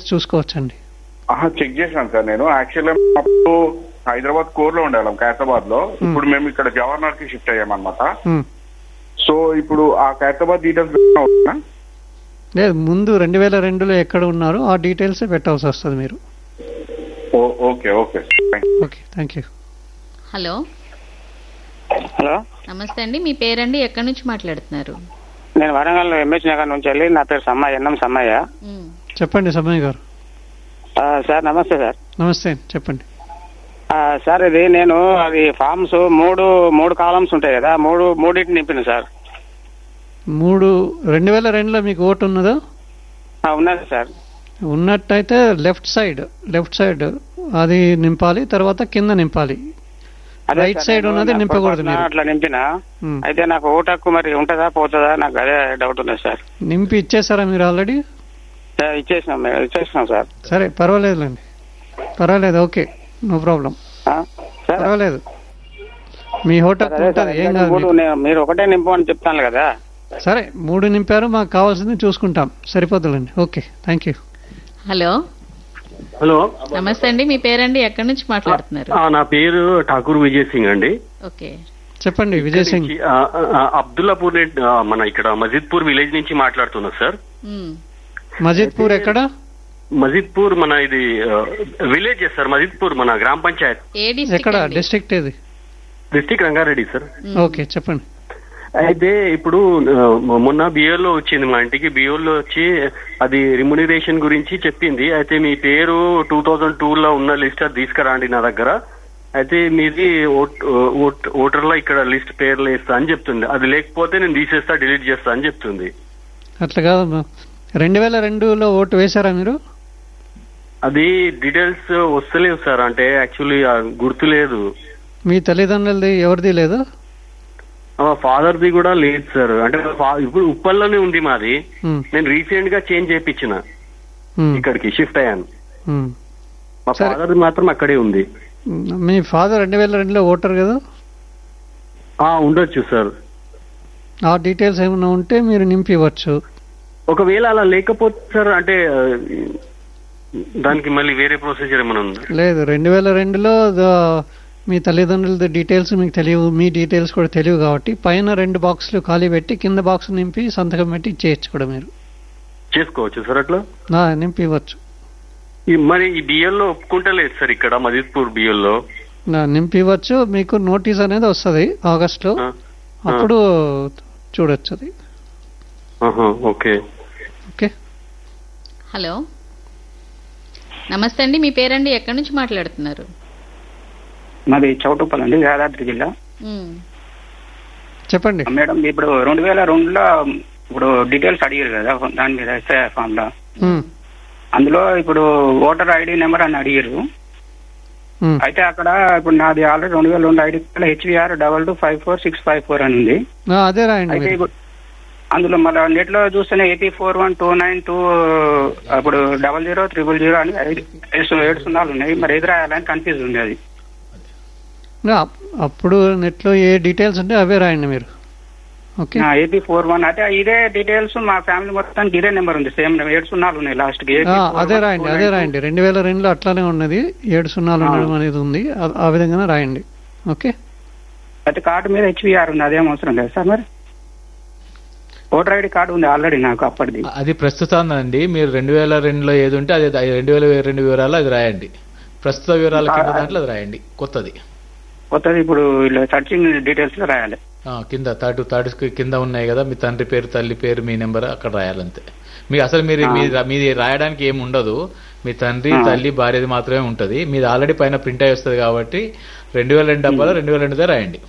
చూసుకోవచ్చండి ఆహా చెక్ చేశాను సార్ నేను యాక్చువల్గా అప్పుడు హైదరాబాద్ కోర్ లో ఉండేవాళ్ళం ఖైరతాబాద్ లో ఇప్పుడు మేము ఇక్కడ జవహర్లాల్ కి షిఫ్ట్ అయ్యామన్నమాట ఉమ్. సో ఇప్పుడు ఆ ఖైరతాబాద్ డీటెయిల్స్ లేదు ముందు రెండు వేల రెండులో ఎక్కడ ఉన్నారో ఆ డీటెయిల్సే పెట్టాల్సి వస్తుంది మీరు okay okay thank you okay thank you hello hello నమస్తే అండి మీ పేరండి ఎక్కడి నుంచి మాట్లాడుతున్నారు నేను వరంగల్ ఎంఎస్ నగర్ నుంచి వెళ్ళి నా పేరు సమ్మయ్య ఎన్నం సమ్మయ్య ఉమ్, చెప్పండి సమయ్ గారు ఆ, సార్ నమస్తే సార్ నమస్తే చెప్పండి ఆ, సార్ ఇది నేను అది ఫామ్స్ మూడు మూడు కాలమ్స్ ఉంటాయి కదా మూడు మూడింటిని నింపిన సార్ మూడు రెండు వేల రెండులో మీకు ఓటు ఉన్నదా ఆ, ఉన్నది సార్ ఉన్నట్టయితే లెఫ్ట్ సైడ్ లెఫ్ట్ సైడ్ అది నింపాలి తర్వాత కింద నింపాలి అదే రైట్ సార్, సైడ్ నేను ఉన్నది నాకు నింపకూడదు పొరపాటున మీరు అట్లా నింపిన ఉమ్. అయితే నాకు ఓటు హక్కు మరి ఉంటుందా పోతుందా నాకు అదే డౌట్ ఉన్నది సార్ నింపి ఇచ్చేసారా మీరు ఆల్రెడీ ఆ, ఇచ్చేసినాం మేము ఇచ్చేసినాం సార్ సరే పర్వాలేదులేండి పర్వాలేదు ఓకే నో ప్రాబ్లం ఆ, సార్ పర్వాలేదు మీ హోటల్ అదే సార్ ఉంటుంది ఏం ఎందుకంటే కాదు మూడు మీకు. నేను- మీరు ఒకటే నింపమని చెప్తాను కదా సరే మూడు నింపారు మాకు కావాల్సింది చూసుకుంటాం సరిపోతుందండి okay thank you hello hello నమస్తే అండి మీ పేరండి ఎక్కడి నుంచి మాట్లాడుతున్నారు ఆ, నా పేరు ఠాకూర్ విజయ్ సింగ్ అండి ఓకే చెప్పండి విజయ్ సింగ్ ఆ, ఆ, అబ్దుల్లాపూర్ నే- ఆ, మన ఇక్కడ మజిద్పూర్ విలేజ్ నుంచి మాట్లాడుతున్నా సార్ ఉమ్, మజిద్పూర్ ఎక్కడ మజిద్పూర్ మన ఇది ఆ, విలేజ్ సార్ మజిద్పూర్ మన గ్రామ పంచాయత్ ఏ డిస్ట్రిక్ట్ ఎక్కడ అండి? డిస్ట్రిక్ట్ ఏది డిస్టిక్ రంగారెడ్డి సార్ ఓకే చెప్పండి అయితే ఇప్పుడు ఆ, మొన్న బియోలో వచ్చింది మా ఇంటికి బియోలో వచ్చి అది రిమ్యునరేషన్ గురించి చెప్పింది అయితే మీ పేరు టూ థౌజండ్ టూ లో ఉన్న లిస్ట్ అది తీసుకురండి నా దగ్గర అయితే మీది ఓట్- ఓట్- ఓటర్లో ఇక్కడ లిస్ట్ పేర్లు వేస్తా అని చెప్తుంది అది లేకపోతే నేను తీసేస్తా డిలీట్ చేస్తా అని చెప్తుంది అట్లా కాదమ్మా రెండు వేల రెండులో ఓటు వేశారా మీరు అది డీటెయిల్స్ వస్తలేవు సార్ అంటే యాక్చువల్లీ గుర్తు లేదు మీ తల్లిదండ్రులది ఎవరిది లేదు ఫాదర్ ది కూడా లేదు సార్ అంటే ఫా- ఇప్పుడు ఉప్పల్లోనే ఉంది మాది ఉమ్, నేను రీసెంట్ గా చేంజ్ చేయించిన ఉమ్, ఇక్కడికి షిఫ్ట్ అయ్యాను ఉమ్. మా సరే. ఫాదర్ మాత్రం అక్కడే ఉంది మీ ఫాదర్ రెండు వేల రెండులో ఓటర్ కదా ఆ ఉండొచ్చు సార్ ఆ డీటెయిల్స్ ఏమైనా ఉంటే మీరు నింపి ఇవ్వచ్చు ఒకవేళ అలా లేకపోతే సార్ అంటే ఆ, దానికి మళ్ళీ వేరే ప్రొసీజర్ ఏమైనా ఉందా లేదు రెండు వేల రెండులో ద- మీ తల్లిదండ్రుల డీటెయిల్స్ మీకు తెలియవు మీ డీటెయిల్స్ కూడా తెలియవు కాబట్టి పైన రెండు బాక్సులు ఖాళీ పెట్టి కింద బాక్స్ నింపి సంతకం పెట్టి ఇచ్చేయచ్చు కూడా మీరు చేసుకోవచ్చు సార్ అట్లా నా నింపి ఇవ్వచ్చు ఈ మరి ఈ బిఎల్లో ఒప్పుకుంటలేదు సార్ ఇక్కడ మజిద్పూర్ బిఎల్లో నా నింపి ఇవ్వచ్చు మీకు నోటీస్ అనేది వస్తుంది ఆగస్ట్లో అప్పుడు చూడొచ్చు అది ఓకే ఓకే హలో నమస్తే అండి మీ పేరండి ఎక్కడి నుంచి మాట్లాడుతున్నారు మాది చౌటుప్పల్ అండి యాదాద్రి జిల్లా ఉమ్, చెప్పండి మేడం ఇప్పుడు రెండు వేల రెండులో ఇప్పుడు డీటెయిల్స్ అడిగారు కదా దాని మీద ఎస్ఐ ఫామ్ లో ఉమ్, అందులో ఇప్పుడు ఓటర్ ఐడి నెంబర్ అని అడిగారు ఉమ్. అయితే అక్కడ ఇప్పుడు నాది ఆల్రెడీ రెండు వేల రెండు ID HVR double two five four six five four అని ఉంది ఆ, అదే రాయండి అయితే మీరు ఇప్పుడు అందులో మళ్ళీ నెట్ లో చూస్తేనే eighty four one two nine two అప్పుడు డబల్ జీరో త్రిబుల్ జీరో అని ఐదు ఏడు ఏడు సున్నాలు ఉన్నాయి మరి ఏది రాయాలని కన్ఫ్యూజ్ ఉంది అది నా, అప్పుడు నెట్లో ఏ డీటెయిల్స్ ఉంటే అవే రాయండి మీరు ఓకే ఏపీ ఫోర్ వన్ అయితే ఇదే డీటెయిల్స్ మా ఫ్యామిలీ మొత్తానికి ఇదే నెంబర్ ఉంది సేమ్ ఏడు సున్నాలు ఉన్నాయి లాస్ట్ కి ఆ, అదే రాయండి అదే రాయండి రెండు వేల రెండులో అట్లానే ఉన్నది ఏడు సున్నాలు ఉండడం అనేది ఉంది ఆ- ఆ విధంగానే రాయండి ఓకే అయితే కార్డు మీద హెచ్విఆర్ ఉంది అదేం అవసరం లేదు సార్ మరి ఓటర్ ఐడి కార్డు ఉంది ఆల్రెడీ నాకు అప్పటిది అది ప్రస్తుతం అండి మీరు రెండు వేల రెండులో ఏది ఉంటే అది అది రెండు వేల రెండు వివరాలు అది రాయండి ప్రస్తుత వివరాల కింద దాంట్లో అది రాయండి కొత్తది కొత్తది ఇప్పుడు ఇలా సర్చింగ్ డీటెయిల్స్ లో రాయాలి ఆ, కింద థర్డ్ థర్డ్ కింద ఉన్నాయి కదా మీ తండ్రి పేరు తల్లి పేరు మీ నెంబర్ అక్కడ రాయాలంతే మీ అసలు మీరు మీ మీది రాయడానికి ఏమి ఉండదు మీ తండ్రి తల్లి భార్యది మాత్రమే ఉంటది మీది ఆల్రెడీ పైన ప్రింట్ అయి వస్తుంది కాబట్టి రెండు వేల రెండు డబ్బాలో రెండు వేల రెండుదే రాయండి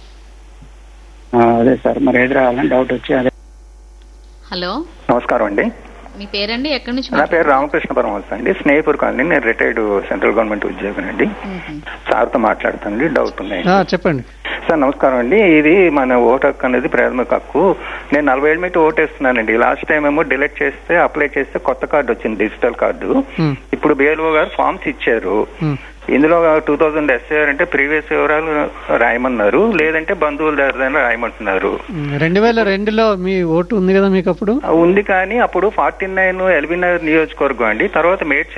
ఆ, అదే సార్ మరి ఏది రాయాలని డౌట్ వచ్చి అదే హలో నమస్కారం అండి మీ పేరండి ఎక్కడి నుంచి నా పేరు రామకృష్ణ పరమహంస అండి స్నేహిపూర్ కాలనీ నేను రిటైర్డ్ సెంట్రల్ గవర్నమెంట్ ఉద్యోగం అండి సార్తో మాట్లాడుతానండి డౌట్ ఉన్నాయి ఆ, చెప్పండి సార్ నమస్కారం అండి ఇది మన ఓటు హక్కు అనేది ప్రాథమిక హక్కు నేను నలభై ఏళ్ళ మీద ఓటు వేస్తున్నానండి లాస్ట్ టైం ఏమో డిలీట్ చేస్తే అప్లై చేస్తే కొత్త కార్డు వచ్చింది డిజిటల్ కార్డు ఉమ్, ఇప్పుడు బిఎల్ఓ గారు ఫామ్స్ ఇచ్చారు ఉమ్. ఇందులో టూ థౌజండ్ ఎస్ఏఆర్ అంటే ప్రీవియస్ వివరాలు రాయమన్నారు లేదంటే బంధువుల దగ్గర రాయమంటున్నారు ఉమ్, రెండు వేల రెండులో మీ ఓటు ఉంది కదా మీకు అప్పుడు ఉంది కానీ అప్పుడు ఫార్టీ నైన్ ఎల్బీ నగర్ నియోజకవర్గం అండి తర్వాత మేడ్చల్